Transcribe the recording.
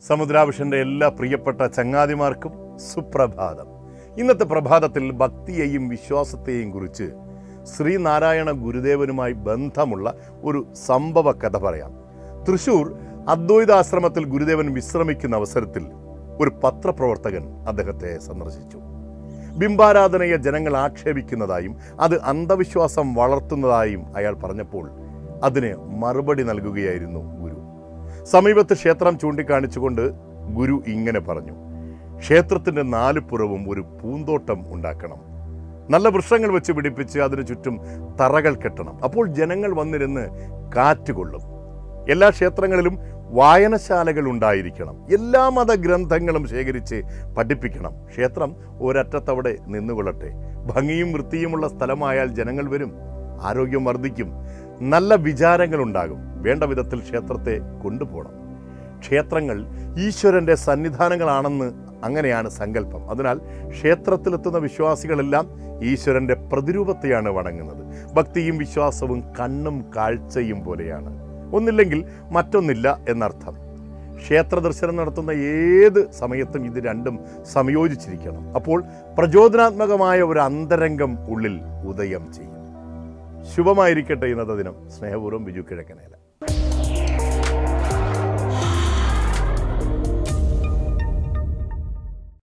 സമുദ്രാഭിഷന്റെ എല്ലാ പ്രിയപ്പെട്ട ചങ്ങാതിമാർക്കും സുപ്രഭാതം ഇന്നത്തെ പ്രഭാതത്തിൽ ഭക്തിയെയും വിശ്വാസത്തെയും കുറിച്ച് ശ്രീനാരായണ ഗുരുദേവനുമായി ബന്ധമുള്ള ഒരു സംഭവ കഥ പറയാം തൃശൂർ അദ്വൈതാശ്രമത്തിൽ ഗുരുദേവൻ വിശ്രമിക്കുന്ന അവസരത്തിൽ ഒരു പത്രപ്രവർത്തകൻ അദ്ദേഹത്തെ സന്ദർശിച്ചു ബിംബാരാധനയെ ജനങ്ങൾ ആക്ഷേപിക്കുന്നതായും അത് അന്ധവിശ്വാസം വളർത്തുന്നതായും അയാൾ പറഞ്ഞപ്പോൾ അതിന് മറുപടി നൽകുകയായിരുന്നു ഗുരു സമീപത്ത് ക്ഷേത്രം ചൂണ്ടിക്കാണിച്ചുകൊണ്ട് ഗുരു ഇങ്ങനെ പറഞ്ഞു ക്ഷേത്രത്തിന്റെ നാല് പുറവും ഒരു പൂന്തോട്ടം ഉണ്ടാക്കണം നല്ല വൃക്ഷങ്ങൾ വെച്ച് പിടിപ്പിച്ച് അതിനു ചുറ്റും തറകൾ കെട്ടണം അപ്പോൾ ജനങ്ങൾ വന്നിരുന്ന് കാറ്റുകൊള്ളും എല്ലാ ക്ഷേത്രങ്ങളിലും വായനശാലകൾ ഉണ്ടായിരിക്കണം എല്ലാ മതഗ്രന്ഥങ്ങളും ശേഖരിച്ച് പഠിപ്പിക്കണം ക്ഷേത്രം ഒരറ്റത്തവിടെ നിന്നുകൊള്ളട്ടെ ഭംഗിയും വൃത്തിയുമുള്ള സ്ഥലമായാൽ ജനങ്ങൾ വരും ആരോഗ്യം വർദ്ധിക്കും നല്ല വിചാരങ്ങൾ ഉണ്ടാകും വേണ്ട വിധത്തിൽ ക്ഷേത്രത്തെ കൊണ്ടുപോകണം ക്ഷേത്രങ്ങൾ ഈശ്വരന്റെ സന്നിധാനങ്ങളാണെന്ന് അങ്ങനെയാണ് സങ്കല്പം അതിനാൽ ക്ഷേത്രത്തിലെത്തുന്ന വിശ്വാസികളെല്ലാം ഈശ്വരന്റെ പ്രതിരൂപത്തെയാണ് വണങ്ങുന്നത് ഭക്തിയും വിശ്വാസവും കണ്ണും കാഴ്ചയും പോലെയാണ് ഒന്നില്ലെങ്കിൽ മറ്റൊന്നില്ല എന്നർത്ഥം ക്ഷേത്ര ദർശനം നടത്തുന്ന ഏത് സമയത്തും ഇത് രണ്ടും സംയോജിച്ചിരിക്കണം അപ്പോൾ പ്രചോദനാത്മകമായ ഒരു അന്തരംഗം ഉള്ളിൽ ഉദയം ചെയ്യും ശുഭമായിരിക്കട്ടെ ഇന്നത്തെ ദിനം സ്നേഹപൂർവ്വം ബിജു കിഴക്കനേല